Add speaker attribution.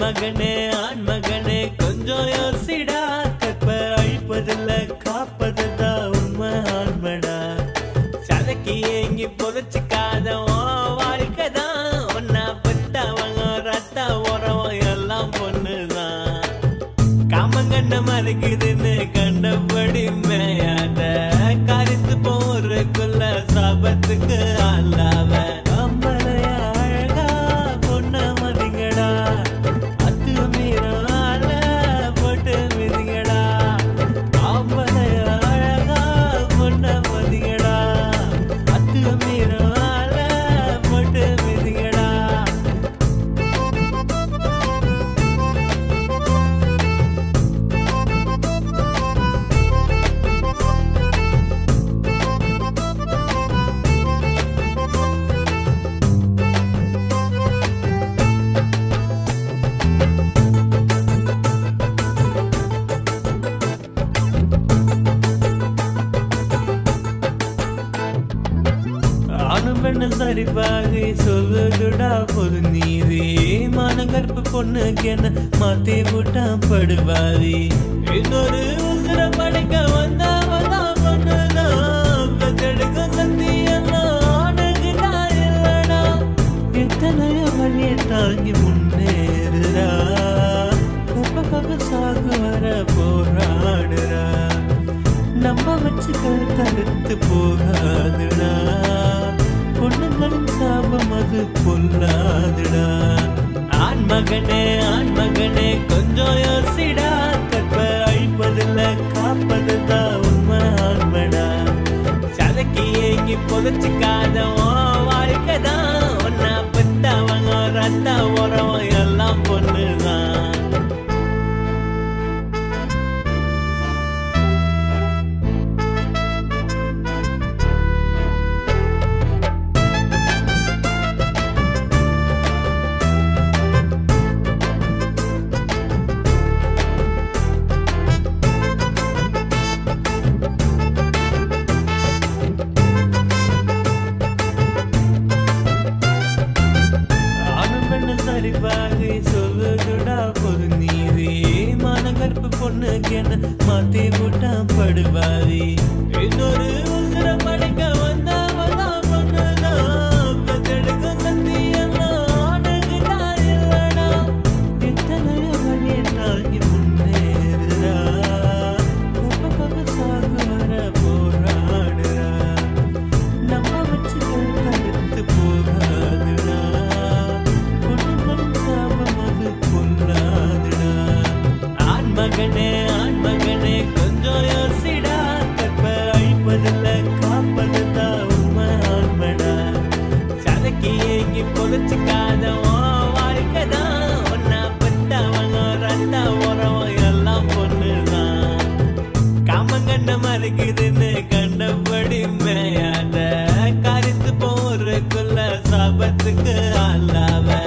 Speaker 1: மகனே ஆண் மகனே கொஞ்சம் யோசிடா கற்ப அழிப்பதில்ல காப்பதுதான் உண்மை ஆண்மடா சதக்கி ஏங்கி புதைச்சிக்காத உன் வாழ்க்கை தான் ஒன்னா பெத்தவங்க ரத்த உறவம் எல்லாம் பொண்ணுதான் காமங்கண்ண மறைக்குதுன்னு கண்டபடி மேயாத கருத்து போறக்குள்ள சாபத்துக்கு ஆளாவ அம்பலையா அழகா பொண்ண மதிங்கடா அத்து மீறால போட்டு மிதிங்கடா அம்பலையா அழகா பொண்ண மதிங்கடா அத்து மீறால போட்டு மிதிங்கடா ஆணும் பெண்ணு சரிபாதி சொல்லுதுடா பொது நீதி மானங்கற்பு பொண்ணுக்கு என்ன மாத்தி விட்டா படுவாதி இன்னொரு உசுர படைக்க வந்தவதான் பொண்ணுதான் பெத்தெடுக்க சத்தியெல்லாம் ஆணுக்குதான் இல்லடா எத்தனையோ வழியை தாங்கி முன்னேறுறா கப்பக்காக சாகு வர போராடுறா நம்ம வச்சு கருத்து போகாதுடா பொண்ணுங்களின் சாபம் அது பொல்லாதுடா ஆண் மகனே ஆண் மகனே கொஞ்சம் யோசிடா கற்ப அழிப்பதில்ல காப்பதுதான் உண்மை ஆண்மடா சதக்கி ஏங்கி புதைச்சிக்காத உன் வாழ்க்கை தான் ஒன்னா பெத்தவங்க ரத்த உறவம் எல்லாம் பொண்ணுதான் ஆணும் பெண்ணு சரிபாதி சொல்லுதுடா பொது நீதி மானகற்பு பொண்ணுக்கு என்ன மாத்தி விட்டா படுவாதி இன்னொரு உசுர படைக்க வந்தவதான் பொண்ணுதான் பெத்தெடுக்க சத்தியெல்லாம் ஆணுக்குதான் இல்லடா எத்தனையோ வழியை தாங்கி முன்னேறுறா கப்பக்காக சாகு வர போராடுறா நம்ம வச்சு கருத்து போகாதுடா பொண்ணுங்களும் சாபம் அது பொல்லாதுடா ஆண் மகனே ஆண் மகனே கொஞ்சம் யோசிடா கற்ப அழிப்பதில்ல காப்பதுதான் உண்மை ஆண்மடா சதக்கி ஏங்கி புதைச்சிக்காத உன் வாழ்க்கை தான் ஒன்னா பெத்தவங்க ரத்த உறவம் எல்லாம் பொண்ணுதான் காமங்கண்ண மறைக்குதுன்னு கண்டபடி மேயாத கருத்து போறக்குள்ள சாபத்துக்கு ஆளாவ